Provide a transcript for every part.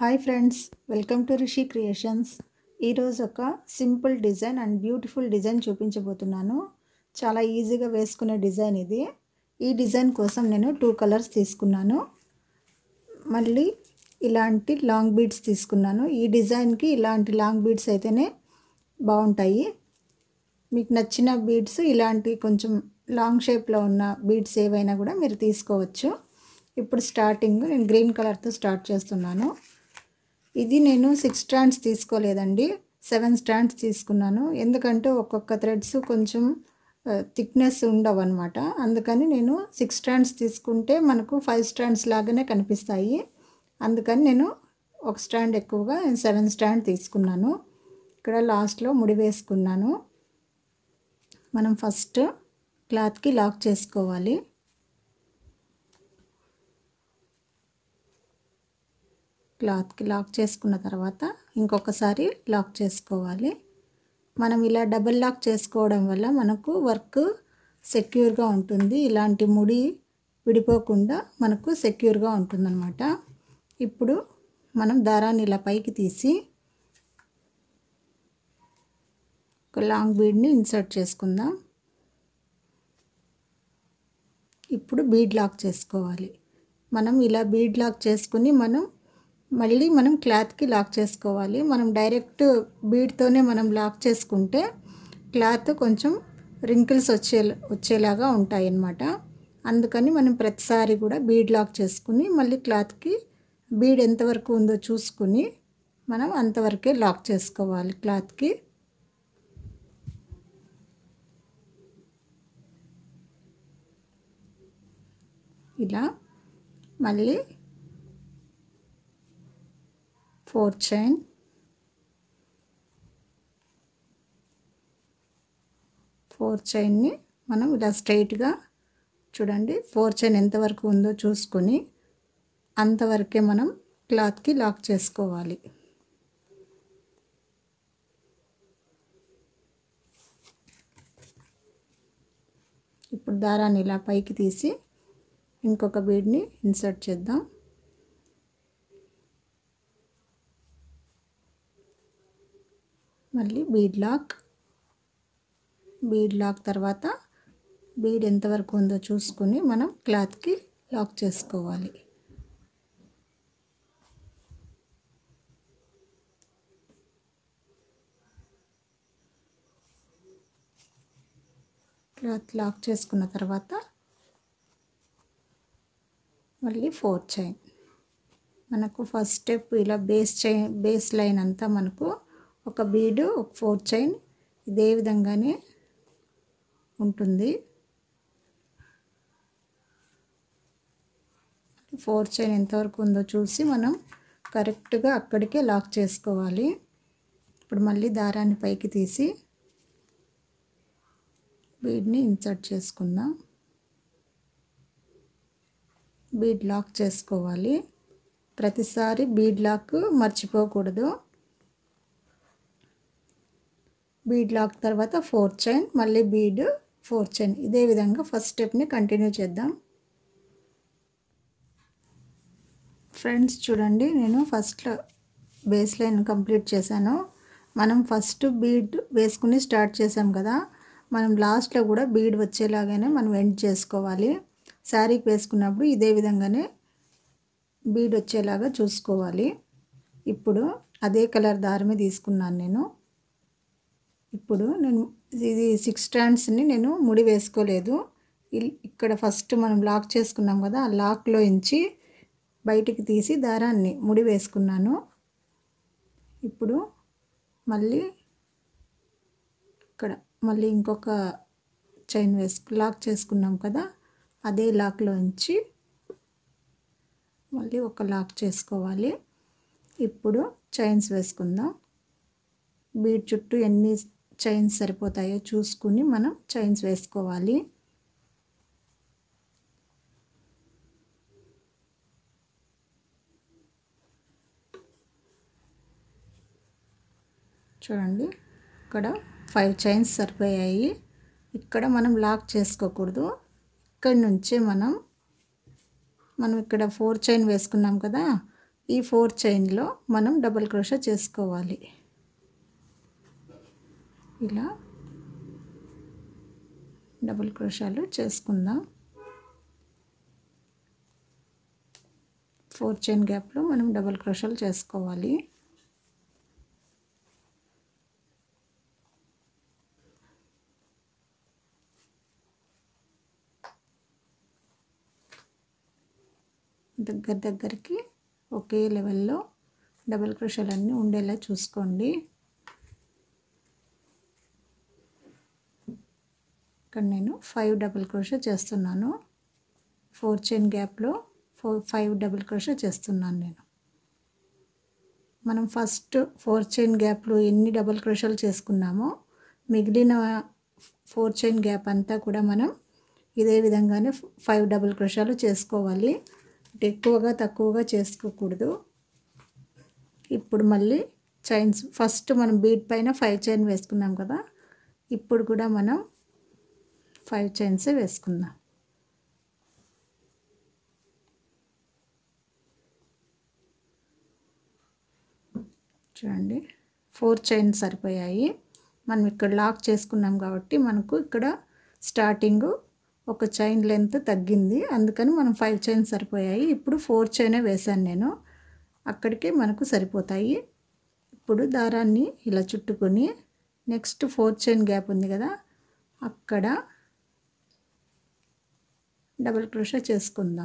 hi friends welcome to Rishi creations ఈరోజు ఒక simple design and beautiful design చూపించబోతున్నాను చాలా ఈజీగా వేసుకునే డిజైన్ ఇది ఈ డిజైన్ కోసం నేను టూ కలర్స్ తీసుకున్నాను మళ్ళీ ఇలాంటి లాంగ్ బీడ్స్ తీసుకున్నాను ఈ డిజైన్కి ఇలాంటి లాంగ్ బీడ్స్ అయితేనే బాగుంటాయి మీకు నచ్చిన బీడ్స్ ఇలాంటి కొంచెం లాంగ్ షేప్లో ఉన్న బీడ్స్ ఏవైనా కూడా మీరు తీసుకోవచ్చు ఇప్పుడు స్టార్టింగ్ నేను గ్రీన్ కలర్తో స్టార్ట్ చేస్తున్నాను ఇది నేను సిక్స్ స్టాండ్స్ తీసుకోలేదండి సెవెన్ స్టాండ్స్ తీసుకున్నాను ఎందుకంటే ఒక్కొక్క థ్రెడ్స్ కొంచెం థిక్నెస్ ఉండవు అనమాట అందుకని నేను సిక్స్ స్టాండ్స్ తీసుకుంటే మనకు ఫైవ్ స్టాండ్స్ లాగానే కనిపిస్తాయి అందుకని నేను ఒక స్టాండ్ ఎక్కువగా నేను సెవెన్ స్టాండ్ తీసుకున్నాను ఇక్కడ లాస్ట్లో ముడి వేసుకున్నాను మనం ఫస్ట్ క్లాత్కి లాక్ చేసుకోవాలి క్లాత్కి లాక్ చేసుకున్న తర్వాత ఇంకొకసారి లాక్ చేసుకోవాలి మనం ఇలా డబుల్ లాక్ చేసుకోవడం వల్ల మనకు వర్క్ సెక్యూర్గా ఉంటుంది ఇలాంటి ముడి విడిపోకుండా మనకు సెక్యూర్గా ఉంటుందన్నమాట ఇప్పుడు మనం దారాన్ని ఇలా పైకి తీసి ఒక లాంగ్ బీడ్ని ఇన్సర్ట్ చేసుకుందాం ఇప్పుడు బీడ్ లాక్ చేసుకోవాలి మనం ఇలా బీడ్ లాక్ చేసుకుని మనం మళ్ళీ మనం క్లాత్కి లాక్ చేసుకోవాలి మనం డైరెక్ట్ బీడ్తోనే మనం లాక్ చేసుకుంటే క్లాత్ కొంచెం రింకిల్స్ వచ్చే వచ్చేలాగా ఉంటాయి అన్నమాట అందుకని మనం ప్రతిసారి కూడా బీడ్ లాక్ చేసుకుని మళ్ళీ క్లాత్కి బీడ్ ఎంతవరకు ఉందో చూసుకుని మనం అంతవరకే లాక్ చేసుకోవాలి క్లాత్కి ఇలా మళ్ళీ ఫోర్ చైన్ ఫోర్ చైన్ని మనం ఇలా స్ట్రైట్గా చూడండి ఫోర్ చైన్ ఎంతవరకు ఉందో చూసుకొని అంతవరకే మనం క్లాత్కి లాక్ చేసుకోవాలి ఇప్పుడు దారాన్ని ఇలా పైకి తీసి ఇంకొక బీడ్ని ఇన్సర్ట్ చేద్దాం మళ్ళీ బీడ్ లాక్ బీడ్ లాక్ తర్వాత బీడ్ ఎంతవరకు ఉందో చూసుకుని మనం క్లాత్కి లాక్ చేసుకోవాలి క్లాత్ లాక్ చేసుకున్న తర్వాత మళ్ళీ ఫోర్ చైన్ మనకు ఫస్ట్ స్టెప్ ఇలా బేస్ చైన్ బేస్ లైన్ అంతా మనకు ఒక బీడు ఒక ఫోర్ చైన్ ఇదే విధంగానే ఉంటుంది ఫోర్ చైన్ ఎంతవరకు ఉందో చూసి మనం కరెక్ట్గా అక్కడికే లాక్ చేసుకోవాలి ఇప్పుడు మళ్ళీ దారాన్ని పైకి తీసి బీడ్ని ఇన్సర్ట్ చేసుకుందాం బీడ్ లాక్ చేసుకోవాలి ప్రతిసారి బీడ్ లాక్ మర్చిపోకూడదు బీడ్ లాక్ తర్వాత ఫోర్ చైన్ మళ్ళీ బీడ్ ఫోర్ చైన్ ఇదే విధంగా ఫస్ట్ స్టెప్ని కంటిన్యూ చేద్దాం ఫ్రెండ్స్ చూడండి నేను ఫస్ట్లో బేస్ లైన్ కంప్లీట్ చేశాను మనం ఫస్ట్ బీడ్ వేసుకుని స్టార్ట్ చేసాం కదా మనం లాస్ట్లో కూడా బీడ్ వచ్చేలాగానే మనం ఎండ్ చేసుకోవాలి శారీకి వేసుకున్నప్పుడు ఇదే విధంగానే బీడ్ వచ్చేలాగా చూసుకోవాలి ఇప్పుడు అదే కలర్ దారమే తీసుకున్నాను నేను ఇప్పుడు నేను ఇది సిక్స్ స్టాండ్స్ని నేను ముడి వేసుకోలేదు ఇక్కడ ఫస్ట్ మనం లాక్ చేసుకున్నాం కదా ఆ లాక్లో ఇంచి బయటికి తీసి దారాన్ని ముడి వేసుకున్నాను ఇప్పుడు మళ్ళీ ఇక్కడ మళ్ళీ ఇంకొక చైన్ వేసుకు లాక్ చేసుకున్నాం కదా అదే లాక్లో ఉంచి మళ్ళీ ఒక లాక్ చేసుకోవాలి ఇప్పుడు చైన్స్ వేసుకుందాం బీడ్ చుట్టూ ఎన్ని చైన్స్ సరిపోతాయో చూసుకుని మనం చైన్స్ వేసుకోవాలి చూడండి ఇక్కడ ఫైవ్ చైన్స్ సరిపోయాయి ఇక్కడ మనం లాక్ చేసుకోకూడదు ఇక్కడ నుంచే మనం మనం ఇక్కడ ఫోర్ చైన్ వేసుకున్నాం కదా ఈ ఫోర్ చైన్లో మనం డబుల్ క్రోషా చేసుకోవాలి ఇలా డబుల్ క్రోషాలు చేసుకుందాం ఫోర్ చైన్ గ్యాప్లో మనం డబుల్ క్రోషాలు చేసుకోవాలి దగ్గర దగ్గరికి ఒకే లెవెల్లో డబుల్ క్రోషాలన్నీ ఉండేలా చూసుకోండి ఇక్కడ నేను ఫైవ్ డబుల్ క్రోషా చేస్తున్నాను ఫోర్ చైన్ గ్యాప్లో ఫోర్ ఫైవ్ డబుల్ క్రోషా చేస్తున్నాను నేను మనం ఫస్ట్ ఫోర్ చైన్ గ్యాప్లో ఎన్ని డబుల్ క్రోషాలు చేసుకున్నామో మిగిలిన ఫోర్ చైన్ గ్యాప్ అంతా కూడా మనం ఇదే విధంగానే ఫైవ్ డబుల్ క్రోషాలు చేసుకోవాలి ఎక్కువగా తక్కువగా చేసుకోకూడదు ఇప్పుడు మళ్ళీ చైన్స్ ఫస్ట్ మనం బీట్ పైన ఫైవ్ చైన్ వేసుకున్నాం కదా ఇప్పుడు కూడా మనం ఫైవ్ చైన్స్ వేసుకుందాం చూడండి ఫోర్ చైన్స్ సరిపోయాయి మనం ఇక్కడ లాక్ చేసుకున్నాం కాబట్టి మనకు ఇక్కడ స్టార్టింగ్ ఒక చైన్ లెంత్ తగ్గింది అందుకని మనం ఫైవ్ చైన్స్ సరిపోయాయి ఇప్పుడు ఫోర్ చైనే వేశాను నేను అక్కడికి మనకు సరిపోతాయి ఇప్పుడు దారాన్ని ఇలా చుట్టుకొని నెక్స్ట్ ఫోర్ చైన్ గ్యాప్ ఉంది కదా అక్కడ డబుల్ క్రోషా చేసుకుందాం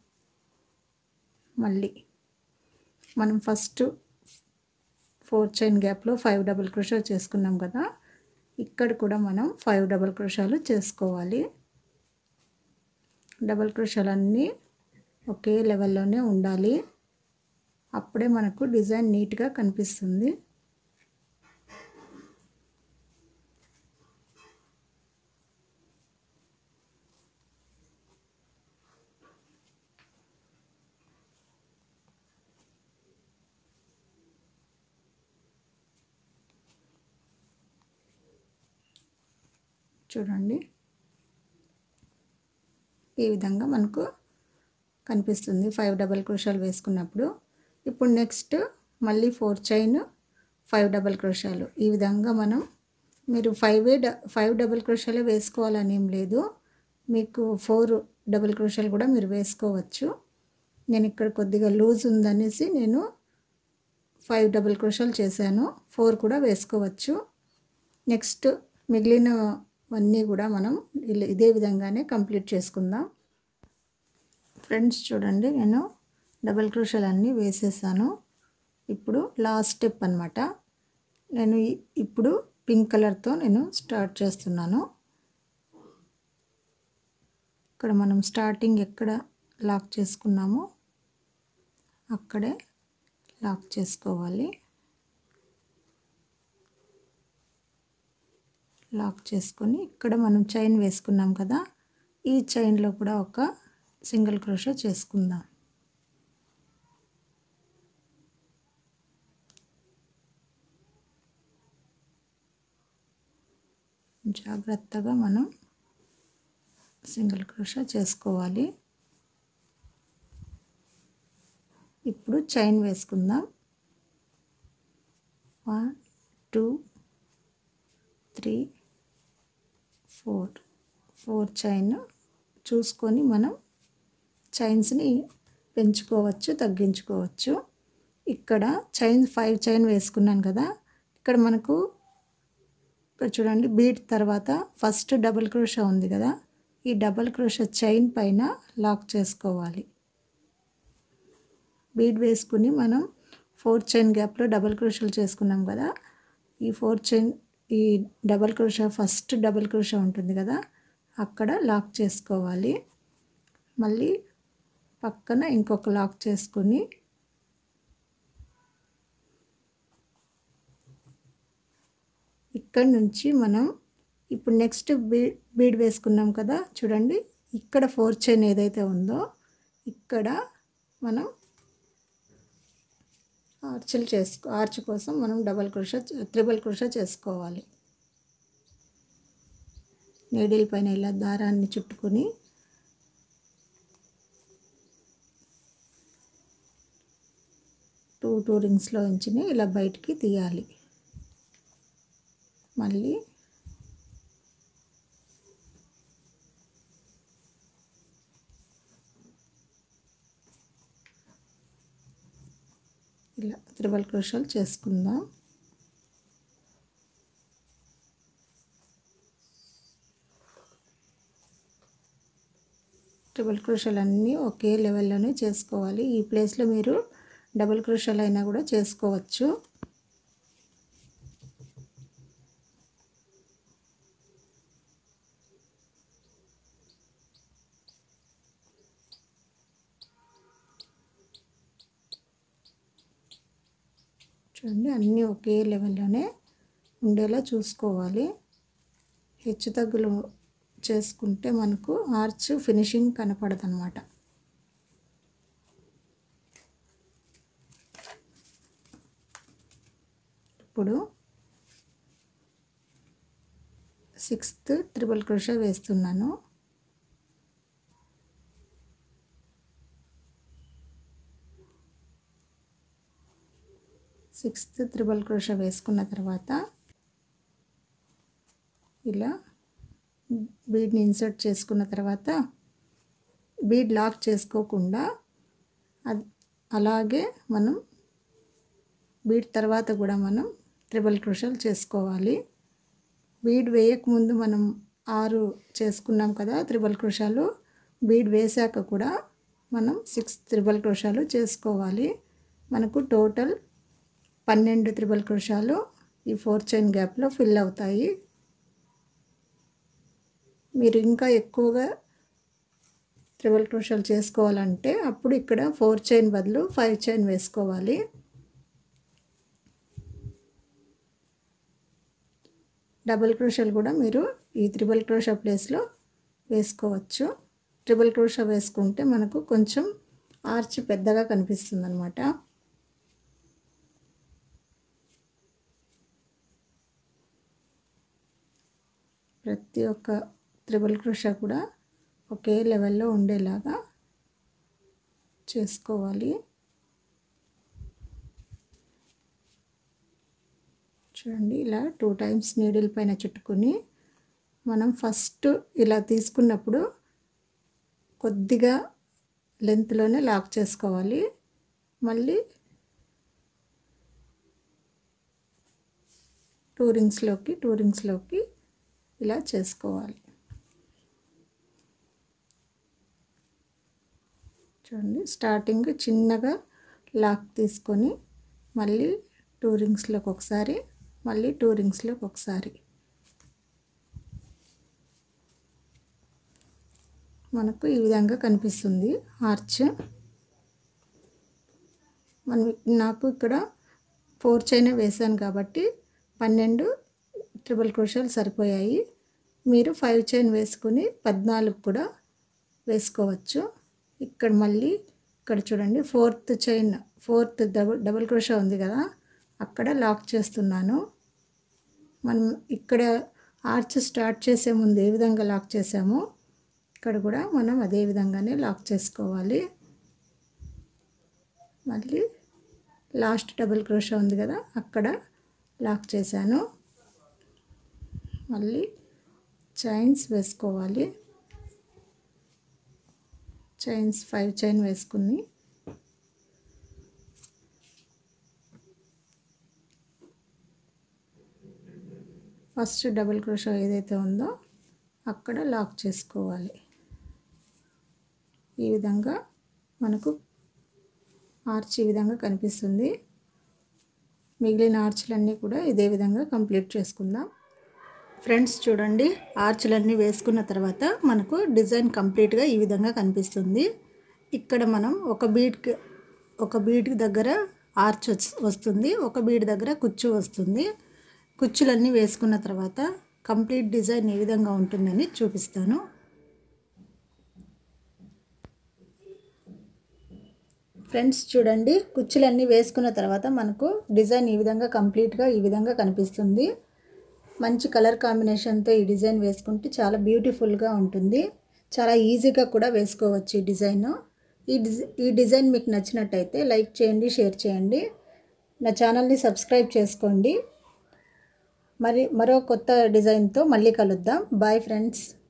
మళ్ళీ మనం ఫస్ట్ ఫోర్ చైన్ గ్యాప్లో ఫైవ్ డబుల్ క్రోషా చేసుకున్నాం కదా ఇక్కడ కూడా మనం ఫైవ్ డబుల్ క్రోషాలు చేసుకోవాలి డబుల్ క్రోషాలన్నీ ఒకే లెవెల్లోనే ఉండాలి అప్పుడే మనకు డిజైన్ నీట్గా కనిపిస్తుంది చూడండి ఈ విధంగా మనకు కనిపిస్తుంది ఫైవ్ డబల్ క్రోషాలు వేసుకున్నప్పుడు ఇప్పుడు నెక్స్ట్ మళ్ళీ ఫోర్ చైన్ ఫైవ్ డబల్ క్రోషాలు ఈ విధంగా మనం మీరు ఫైవ్ ఫైవ్ డబల్ క్రోషాలే వేసుకోవాలని ఏం లేదు మీకు ఫోర్ డబల్ క్రోషాలు కూడా మీరు వేసుకోవచ్చు నేను ఇక్కడ కొద్దిగా లూజ్ ఉందనేసి నేను ఫైవ్ డబుల్ క్రోషాలు చేశాను ఫోర్ కూడా వేసుకోవచ్చు నెక్స్ట్ మిగిలినవన్నీ కూడా మనం ఇలా ఇదే విధంగానే కంప్లీట్ చేసుకుందాం ఫ్రెండ్స్ చూడండి నేను డబల్ క్రోషాలు అన్నీ వేసేసాను ఇప్పుడు లాస్ట్ స్టెప్ అనమాట నేను ఇ- ఇప్పుడు పింక్ కలర్తో నేను స్టార్ట్ చేస్తున్నాను ఇక్కడ మనం స్టార్టింగ్ ఎక్కడ లాక్ చేసుకున్నామో అక్కడే లాక్ చేసుకోవాలి లాక్ చేసుకొని ఇక్కడ మనం చైన్ వేసుకున్నాం కదా ఈ చైన్లో కూడా ఒక సింగిల్ క్రోషా చేసుకుందాం జాగ్రత్తగా మనం సింగిల్ క్రోషా చేసుకోవాలి ఇప్పుడు చైన్ వేసుకుందాం one two three four four chain చూసుకొని మనం చైన్స్ని పెంచుకోవచ్చు తగ్గించుకోవచ్చు ఇక్కడ చైన్ ఫైవ్ చైన్ వేసుకున్నాను కదా ఇక్కడ మనకు ఇక్కడ చూడండి బీట్ తర్వాత ఫస్ట్ డబుల్ క్రోషా ఉంది కదా ఈ డబుల్ క్రోషా చైన్ పైన లాక్ చేసుకోవాలి బీడ్ వేసుకుని మనం ఫోర్ చైన్ గ్యాప్లో డబుల్ క్రోషాలు చేసుకున్నాం కదా ఈ ఫోర్ చైన్ ఈ double crochet first double crochet ఉంటుంది కదా అక్కడ లాక్ చేసుకోవాలి మళ్ళీ పక్కన ఇంకొక లాక్ చేసుకొని ఇక్కడ నుంచి మనం ఇప్పుడు నెక్స్ట్ బీ బీడ్ వేసుకున్నాం కదా చూడండి ఇక్కడ ఫోర్ చైన్ ఏదైతే ఉందో ఇక్కడ మనం ఆర్చులు చేసుకో ఆర్చ్ కోసం మనం డబల్ క్రోషా త్రిబుల్ క్రోషా చేసుకోవాలి నీడిల్ పైన ఇలా దారాన్ని చుట్టుకొని టూ టూ రింగ్స్లో ఉంచిని ఇలా బయటికి తీయాలి మళ్ళీ ఇలా త్రిబల్ క్రోషాలు చేసుకుందాం ట్రిపుల్ క్రోషాలు అన్నీ ఒకే లెవెల్లోనే చేసుకోవాలి ఈ ప్లేస్లో మీరు డబుల్ క్రోషాలు అయినా కూడా చేసుకోవచ్చు చూడండి అన్నీ ఒకే లెవెల్లోనే ఉండేలా చూసుకోవాలి హెచ్చు తగ్గులు చేసుకుంటే మనకు ఆర్చ్ ఫినిషింగ్ కనపడదు అనమాట ఇప్పుడు సిక్స్త్ త్రిబుల్ క్రోషా వేస్తున్నాను సిక్స్త్ త్రిబుల్ క్రోషా వేసుకున్న తర్వాత ఇలా బీడ్ని ఇన్సర్ట్ చేసుకున్న తర్వాత బీడ్ లాక్ చేసుకోకుండా అది అలాగే మనం బీడ్ తర్వాత కూడా మనం ట్రిబుల్ క్రోషాలు చేసుకోవాలి బీడ్ వేయకముందు మనం ఆరు చేసుకున్నాం కదా త్రిబుల్ క్రోషాలు బీడ్ వేశాక కూడా మనం సిక్స్ త్రిబుల్ క్రోషాలు చేసుకోవాలి మనకు టోటల్ పన్నెండు త్రిబుల్ క్రోషాలు ఈ ఫోర్ చైన్ గ్యాప్లో ఫిల్ అవుతాయి మీరు ఇంకా ఎక్కువగా త్రిబుల్ క్రోషాలు చేసుకోవాలంటే అప్పుడు ఇక్కడ ఫోర్ చైన్ బదులు ఫైవ్ చైన్ వేసుకోవాలి డబుల్ క్రోషాలు కూడా మీరు ఈ త్రిబుల్ క్రోషా ప్లేస్లో వేసుకోవచ్చు ట్రిబుల్ క్రోషా వేసుకుంటే మనకు కొంచెం ఆర్చ్ పెద్దగా కనిపిస్తుంది అనమాట ప్రతి ఒక్క త్రిబుల్ క్రోషా కూడా ఒకే లెవెల్లో ఉండేలాగా చేసుకోవాలి చూడండి ఇలా టూ టైమ్స్ నీడిల్ పైన చుట్టుకొని మనం ఫస్ట్ ఇలా తీసుకున్నప్పుడు కొద్దిగా లెంత్లోనే లాక్ చేసుకోవాలి మళ్ళీ టూ రింగ్స్లోకి టూ రింగ్స్లోకి ఇలా చేసుకోవాలి చూడండి స్టార్టింగ్ చిన్నగా లాక్ తీసుకొని మళ్ళీ టూ రింగ్స్లోకి ఒకసారి మళ్ళీ టూ రింగ్స్లోకి ఒకసారి మనకు ఈ విధంగా కనిపిస్తుంది ఆర్చ్ మనం నాకు ఇక్కడ ఫోర్ చైన్ వేసాను కాబట్టి పన్నెండు ట్రిపుల్ క్రోషాలు సరిపోయాయి మీరు ఫైవ్ చైన్ వేసుకుని పద్నాలుగు కూడా వేసుకోవచ్చు ఇక్కడ మళ్ళీ ఇక్కడ చూడండి fourth chain fourth double double crochet ఉంది కదా అక్కడ లాక్ చేస్తున్నాను మనం ఇక్కడ ఆర్చ్ స్టార్ట్ చేసే ముందు ఏ విధంగా లాక్ చేసామో ఇక్కడ కూడా మనం అదే విధంగానే లాక్ చేసుకోవాలి మళ్ళీ లాస్ట్ డబుల్ క్రోషా ఉంది కదా అక్కడ లాక్ చేశాను మళ్ళీ చైన్స్ వేసుకోవాలి చైన్స్ ఫైవ్ చైన్ వేసుకుని ఫస్ట్ డబుల్ క్రోషా ఏదైతే ఉందో అక్కడ లాక్ చేసుకోవాలి ఈ విధంగా మనకు ఆర్చ్ ఈ విధంగా కనిపిస్తుంది మిగిలిన ఆర్చ్లన్నీ కూడా ఇదే విధంగా కంప్లీట్ చేసుకుందాం ఫ్రెండ్స్ చూడండి ఆర్చ్లన్నీ వేసుకున్న తర్వాత మనకు డిజైన్ కంప్లీట్గా ఈ విధంగా కనిపిస్తుంది ఇక్కడ మనం ఒక బీడ్కి ఒక బీడ్ దగ్గర ఆర్చ్ వస్తుంది ఒక బీడ్ దగ్గర కుచ్చు వస్తుంది కుచ్చులన్నీ వేసుకున్న తర్వాత కంప్లీట్ డిజైన్ ఏ విధంగా ఉంటుందని చూపిస్తాను ఫ్రెండ్స్ చూడండి కుచ్చులన్నీ వేసుకున్న తర్వాత మనకు డిజైన్ ఈ విధంగా కంప్లీట్గా ఈ విధంగా కనిపిస్తుంది మంచి కలర్ కాంబినేషన్తో ఈ డిజైన్ వేసుకుంటే చాలా బ్యూటిఫుల్గా ఉంటుంది చాలా ఈజీగా కూడా వేసుకోవచ్చు ఈ డిజైన్ ఈ డిజై ఈ డిజైన్ మీకు నచ్చినట్టయితే లైక్ చేయండి షేర్ చేయండి నా ఛానల్ని సబ్స్క్రైబ్ చేసుకోండి మరి మరో కొత్త డిజైన్తో మళ్ళీ కలుద్దాం బాయ్ ఫ్రెండ్స్